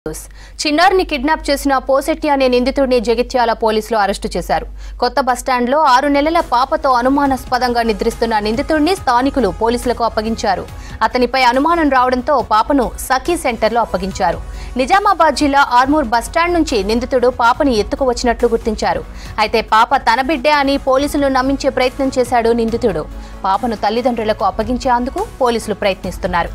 News. చిన్నారిని kidnap చేసిన పోసెట్టి అనే నిందితుడిని జగిత్యాల పోలీసులు అరెస్టు చేశారు కొత్త బస్టాండ్లో ఆరు నెలల పాపతో అనుమానాస్పదంగా నిద్రిస్తున్న నిందితుడిని స్థానికులు పోలీసులకు అప్పగించారు అతనిపై అనుమానం రావడంతో పాపను సఖీ సెంటర్లో అప్పగించారు నిజామాబాద్ జిల్లా ఆర్మూర్ బస్టాండ్ నుంచి నిందితుడు పాపని ఎత్తుకు వచ్చినట్లు గుర్తించారు అయితే పాప తన బిడ్డే అని పోలీసులు నమ్మించే ప్రయత్నం చేశాడు నిందితుడు పాపను తల్లిదండ్రులకు అప్పగించేందుకు పోలీసులు ప్రయత్నిస్తున్నారు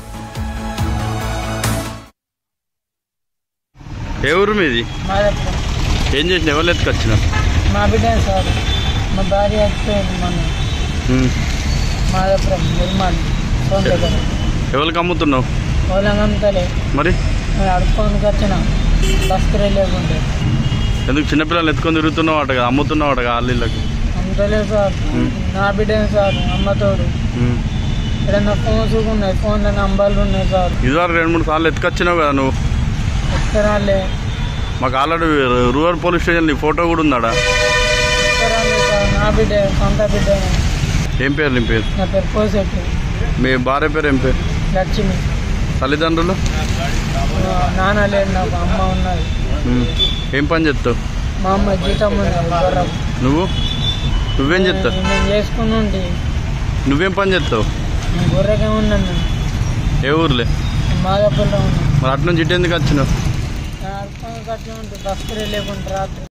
ఏ ఊరు మీది మాదపురం ఏం చేసిన ఎవరు ఎత్తుకొచ్చిన మా బిడ్డ సార్ మా భార్య చచ్చిపోయింది మొన్న మాదపురం నిర్మాణ్ ఫోన్ దగ్గర ఎవరికి అమ్ముతున్నావు వాళ్ళని అమ్ముతలే మరి నేను అడుక్కోనికి వచ్చిన బస్కి లేకుంటే ఎందుకు చిన్నపిల్లలు ఎత్తుకొని తిరుగుతున్నావు అట అమ్ముతున్నావు అట ఆళ్ళకి అమ్ముతలేదు సార్ నా బిడ్డనే సార్ అమ్మతోడు ఏదన్నా ఫోన్స్ ఉన్నాయి ఫోన్లో నంబర్లు ఉన్నాయి సార్ ఇదివరకు రెండు మూడు సార్లు ఎత్తుకొచ్చినావు కదా నువ్వు ఎక్కరాలే మాకు ఆల్రెడీ రూరల్ పోలీస్ స్టేషన్ నీ ఫోటో కూడా ఉందాడా ఎక్కరాలే సార్ నా బిడ్డ సొంత బిడ్డ ఏం పేరు నీ పేరు నా పేరు పోసెట్టి మీ భార్య పేరు ఏం పేరు లక్ష్మి తల్లిదండ్రులు నాన్న లేడు నాకు అమ్మ ఉన్నది ఉమ్. ఏం పని చేస్తావు మా అమ్మ జీతం ఉన్నది గుర్రం నువ్వు నువ్వేం చేస్తావు నేను చేసుకుని ఉండి నువ్వేం పని చేస్తావు నేను గొర్రెకే ఉన్నాను నేను ఏ ఊర్లే మాదాపూర్లో ఉన్నాను మరి అటు నుంచి ఇటు ఎందుకు వచ్చినావు నేను అర్థం కట్టి ఉంటే బస్సు లేకుంటే రాత్రి